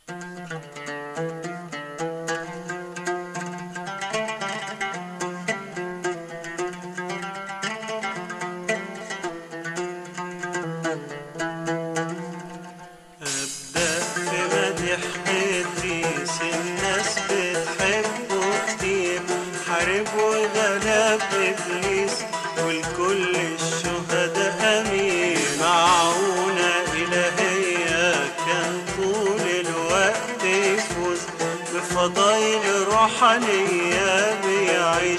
أبدأ في مدح إدريس الناس بتحبه كتير حارب وغلب إبليس والكل الشهداء أمين معونة إلهية كان طول الوقت يفوز بفضايل روحانية بيعيش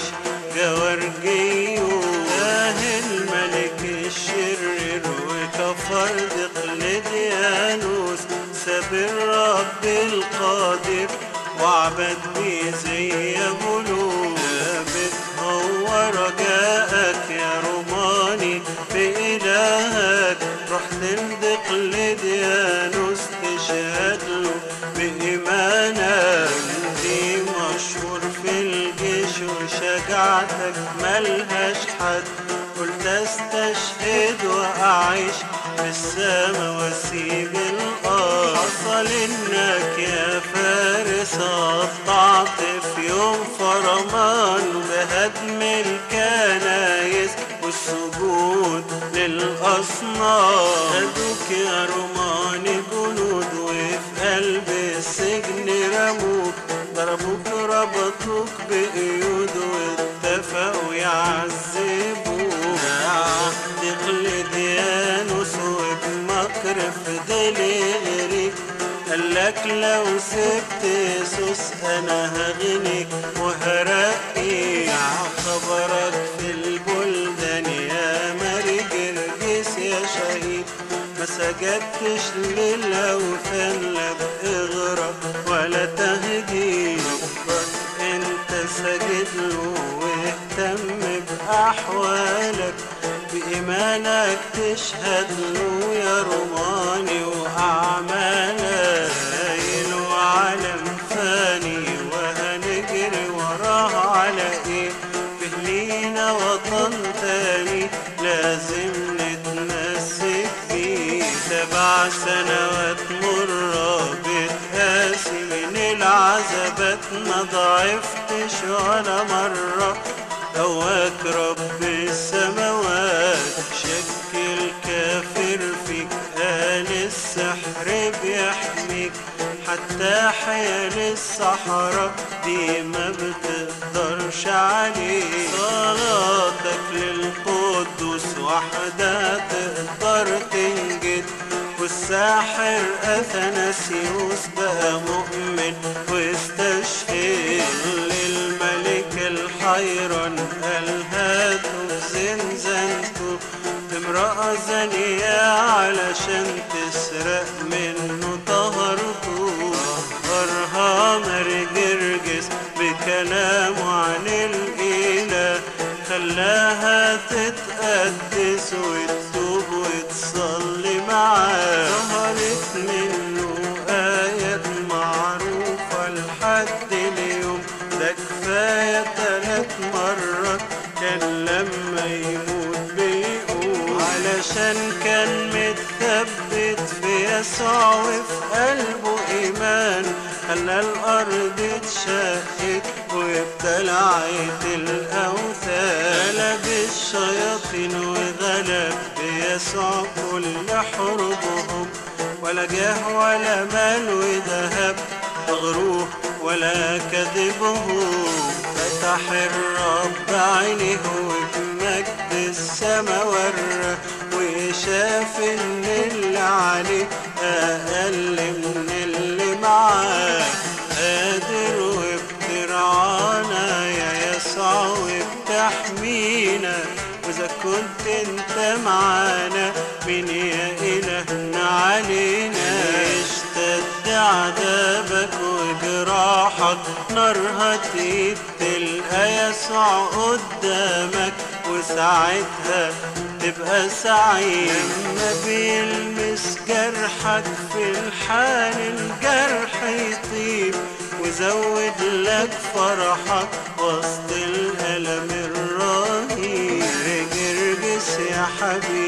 جوارجيو ده الملك الشرير وكفر دقلديانوس ساب الرب القادر وعبد بيه زي بلوغ ثابت هو رجاءك يا روماني بإلهك رحت لدقلديانوس تشهد له بإيمانك دي مشهور في الجيش وشجاعتك ملهاش حد قلت استشهد واعيش في السما واسيب الارض حصل انك يا فارس قطعت في يوم فرمان بهدم الكنايس والسجود للاصنام خدوك يا روماني جنود وفي قلب السجن رموك ضربوك ربطوك بقيود واتفقوا يعذبوك عهد قلديانوس وبمكر في دليغري قالك لو سبت يسوس انا هغنيك وهرقيك خبرك في البلدان يا ماري جرجس يا شهيد ما سجدتش للأوثان لا بإغراء ولا تهديد ربك انت سجد له واهتم بأحوالك بإيمانك تشهد له يا روماني وأعمالك سايل وعالم فاني وهنجري وراه على ايه بهلينا وطن تاني لازم نتمسك بيه سبع سنوات مرة بتقاسي من العذابات ما ضعفتش ولا مرة هواك رب السماوات شك الكافر فيك قال السحر بيحميك حتى حيال الصحراء دي ما بتقدرش عليك صلاتك للقدوس وحدها تقدر تنجد والساحر أثناسيوس بقى مؤمن واستشهد للملك الحيران قال هاتوا زنزانته امرأة زانية علشان تسرق منه طهرته طهرها ماري جرجس بكلامه عن الإله خلاها تتقدس وتتوب وتصلي معاه ظهرت منه آيات معروفة لحد اليوم ده كفاية تلات مرات كان لما يموت بيقول علشان كان متثبت في يسوع وفي قلبه إيمان خلى الأرض اتشقت وابتلعت الأوثان غلب الشياطين وغلب بيسوع كل حروبهم ولا جاه ولا مال وذهب مغروه ولا كذبهم فتح الرب عينه وبمجد السما ورى وشاف ان اللي عليه اقل من اللي معاه قادر وبترعانا يا يسوع وبتحمينا واذا كنت انت معانا مين يا الهنا علينا اشتد عذابك وجراحك نارها تلقى يسوع قدامك وساعتها تبقى سعيد لما بيلمس جرحك في الحال الجرح يطيب وزود لك فرحك وسط الألم الرهيب جرجس يا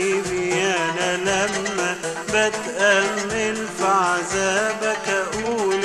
حبيبي أنا لما بتأمل في عذابك أقول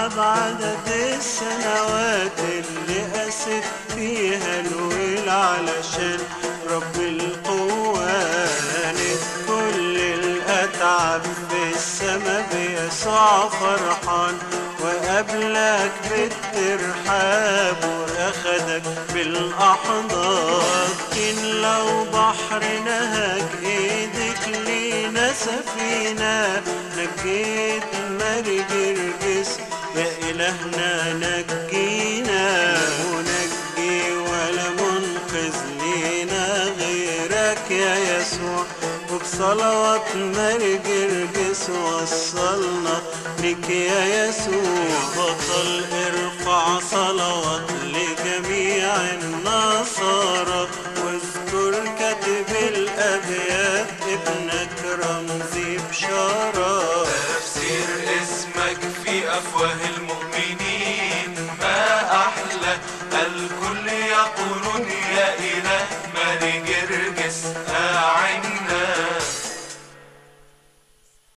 التعب عدد السنوات اللي قست فيها الويل علشان رب القوات كل الأتعب في السما بيسوع فرحان وقبلك بالترحاب واخدك بالاحضان لكن لو بحر نهج ايدك لينا سفينة نجيت مرجرجس يا إلهنا نجينا ونجي ولا منقذ لينا غيرك يا يسوع وبصلوات مرجرجس وصلنا لك يا يسوع بطل ارفع صلوات لجميع النصارى